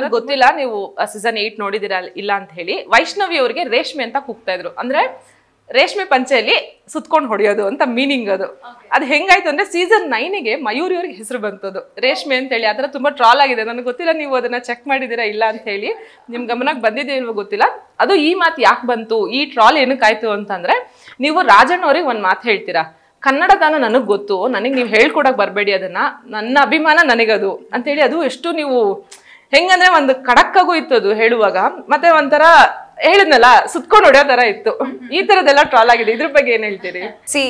ನನಗೆ ಗೊತ್ತಿಲ್ಲ ನೀವು ಸೀಸನ್ ಏಟ್ ನೋಡಿದಿರಾ ಇಲ್ಲ ಅಂತ ಹೇಳಿ ವೈಷ್ಣವಿ ಅವರಿಗೆ ರೇಷ್ಮೆ ಅಂತ ಕೂಗ್ತಾ ಇದ್ರು ಅಂದ್ರೆ ರೇಷ್ಮೆ ಪಂಚೆಯಲ್ಲಿ ಸುತ್ಕೊಂಡು ಹೊಡೆಯೋದು ಅಂತ ಮೀನಿಂಗ್ ಅದು ಅದು ಹೆಂಗಾಯ್ತು ಅಂದ್ರೆ ಸೀಸನ್ ನೈನಿಗೆ ಮಯೂರಿ ಅವ್ರಿಗೆ ಹೆಸರು ಬಂತದು ರೇಷ್ಮೆ ಅಂತ ಹೇಳಿ ಅದರ ತುಂಬಾ ಟ್ರಾಲ್ ಆಗಿದೆ ನನಗೆ ಗೊತ್ತಿಲ್ಲ ನೀವು ಅದನ್ನ ಚೆಕ್ ಮಾಡಿದಿರಾ ಇಲ್ಲ ಅಂತ ಹೇಳಿ ನಿಮ್ ಗಮನಕ್ಕೆ ಬಂದಿದೆ ಇಲ್ವೋ ಗೊತ್ತಿಲ್ಲ ಅದು ಈ ಮಾತು ಯಾಕೆ ಬಂತು ಈ ಟ್ರಾಲ್ ಏನಕ್ಕಾಯ್ತು ಅಂತಂದ್ರೆ ನೀವು ರಾಜಣ್ಣ ಅವ್ರಿಗೆ ಒಂದ್ ಮಾತು ಹೇಳ್ತೀರಾ ಕನ್ನಡದಾನ ನನಗೆ ಗೊತ್ತು ನನಗೆ ನೀವು ಹೇಳ್ಕೊಡಕ್ ಬರಬೇಡಿ ಅದನ್ನ ನನ್ನ ಅಭಿಮಾನ ನನಗದು ಅಂತೇಳಿ ಅದು ಎಷ್ಟು ನೀವು ಹೆಂಗಂದ್ರೆ ಒಂದು ಖಡಕ್ಕಾಗೂ ಇತ್ತು ಅದು ಹೇಳುವಾಗ ಮತ್ತೆ ಒಂಥರ ಹೇಳಿದ್ನಲ್ಲ ಸುತ್ಕೊಂಡು ಹೊಡೆಯೋ ತರ ಇತ್ತು ಈ ತರದೆಲ್ಲ ಟ್ರಾಲ್ ಆಗಿದೆ ಇದ್ರ ಬಗ್ಗೆ ಏನ್ ಹೇಳ್ತೀರಿ ಸಿ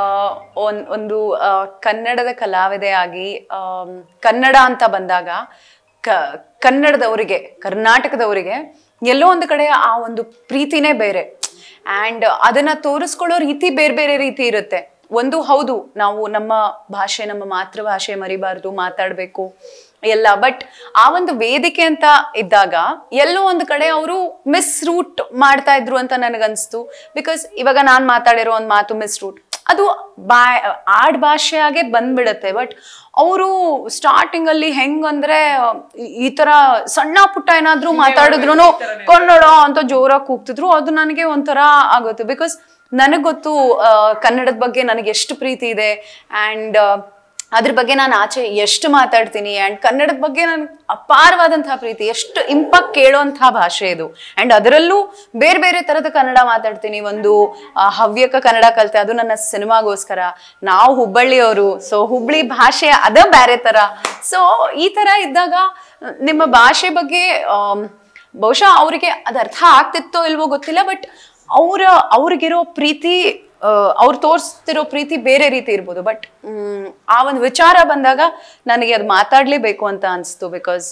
ಒಂದು ಆ, ಕನ್ನಡದ ಕಲಾವಿದೆ ಆಗಿ ಆಮ್, ಕನ್ನಡ ಅಂತ ಬಂದಾಗ ಕ ಕನ್ನಡದವರಿಗೆ ಕರ್ನಾಟಕದವರಿಗೆ ಎಲ್ಲೋ ಒಂದು ಕಡೆ ಆ ಒಂದು ಪ್ರೀತಿನೇ ಬೇರೆ ಆ್ಯಂಡ್ ಅದನ್ನ ತೋರಿಸ್ಕೊಳ್ಳೋ ರೀತಿ ಬೇರೆ ಬೇರೆ ರೀತಿ ಇರುತ್ತೆ ಒಂದು ಹೌದು ನಾವು ನಮ್ಮ ಭಾಷೆ ನಮ್ಮ ಮಾತೃಭಾಷೆ ಮರಿಬಾರ್ದು ಮಾತಾಡಬೇಕು ಎಲ್ಲ ಬಟ್ ಆ ಒಂದು ವೇದಿಕೆ ಅಂತ ಇದ್ದಾಗ ಎಲ್ಲೋ ಒಂದು ಕಡೆ ಅವರು ಮಿಸ್ ರೂಟ್ ಮಾಡ್ತಾ ಇದ್ರು ಅಂತ ನನಗನ್ಸ್ತು ಬಿಕಾಸ್ ಇವಾಗ ನಾನು ಮಾತಾಡಿರೋ ಒಂದು ಮಾತು ಮಿಸ್ ರೂಟ್ ಅದು ಬಾ ಆಡ್ ಭಾಷೆಯಾಗೆ ಬಂದ್ಬಿಡತ್ತೆ ಬಟ್ ಅವರು ಸ್ಟಾರ್ಟಿಂಗ್ ಅಲ್ಲಿ ಹೆಂಗಂದ್ರೆ ಈ- ಈ ತರ ಸಣ್ಣ ಪುಟ್ಟ ಏನಾದ್ರೂ ಮಾತಾಡಿದ್ರು ಕನ್ನಡ ಅಂತ ಜೋರಾಗಿ ಕೂಗ್ತಿದ್ರು ಅದು ನನಗೆ ಒಂಥರ ಆಗುತ್ತೆ ಬಿಕಾಸ್ ನನಗ್ ಗೊತ್ತು ಆ, ಕನ್ನಡದ ಬಗ್ಗೆ ನನಗೆ ಎಷ್ಟು ಪ್ರೀತಿ ಇದೆ ಆ್ಯಂಡ್ ಅದ್ರ ಬಗ್ಗೆ ನಾನು ಆಚೆ ಎಷ್ಟು ಮಾತಾಡ್ತೀನಿ ಆ್ಯಂಡ್ ಕನ್ನಡದ ಬಗ್ಗೆ ನನ್ಗೆ ಅಪಾರವಾದಂತಹ ಪ್ರೀತಿ ಎಷ್ಟು ಇಂಪಾಕ್ಟ್ ಕೇಳೋಂತಹ ಭಾಷೆ ಇದು ಆ್ಯಂಡ್ ಅದರಲ್ಲೂ ಬೇರೆ ಬೇರೆ ಥರದ ಕನ್ನಡ ಮಾತಾಡ್ತೀನಿ ಒಂದು ಆ, ಹವ್ಯಕ ಕನ್ನಡ ಕಲಿತೆ ಅದು ನನ್ನ ಸಿನಿಮಾಗೋಸ್ಕರ ನಾವು ಹುಬ್ಬಳ್ಳಿಯವರು ಸೊ ಹುಬ್ಳಿ ಭಾಷೆ ಅದ ಬೇರೆ ಥರ ಸೊ ಈ ಥರ ಇದ್ದಾಗ ನಿಮ್ಮ ಭಾಷೆ ಬಗ್ಗೆ ಆಮ್, ಬಹುಶಃ ಅವರಿಗೆ ಅದು ಅರ್ಥ ಆಗ್ತಿತ್ತೋ ಇಲ್ವೋ ಗೊತ್ತಿಲ್ಲ ಬಟ್ ಅವರ ಅವ್ರಿಗಿರೋ ಪ್ರೀತಿ ಅವ್ರು ತೋರಿಸ್ತಿರೋ ಪ್ರೀತಿ ಬೇರೆ ರೀತಿ ಇರ್ಬೋದು ಬಟ್ ಆ ಒಂದು ವಿಚಾರ ಬಂದಾಗ ನನಗೆ ಅದು ಮಾತಾಡಲೇಬೇಕು ಅಂತ ಅನಿಸ್ತು ಬಿಕಾಸ್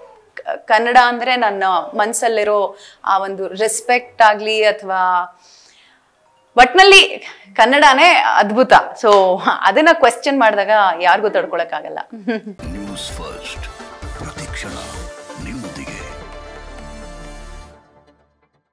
ಕನ್ನಡ ಅಂದರೆ ನನ್ನ ಮನಸ್ಸಲ್ಲಿರೋ ಆ ಒಂದು ರೆಸ್ಪೆಕ್ಟ್ ಆಗಲಿ ಅಥವಾ ಒಟ್ನಲ್ಲಿ ಕನ್ನಡನೇ ಅದ್ಭುತ ಸೊ ಅದನ್ನ ಕ್ವೆಶ್ಚನ್ ಮಾಡಿದಾಗ ಯಾರಿಗೂ ತಡ್ಕೊಳಕ್ಕಾಗಲ್ಲ ನ್ಯೂಸ್ ಫಸ್ಟ್ ಪ್ರತಿಕ್ಷಣ ನಿಮ್ಮೊಂದಿಗೆ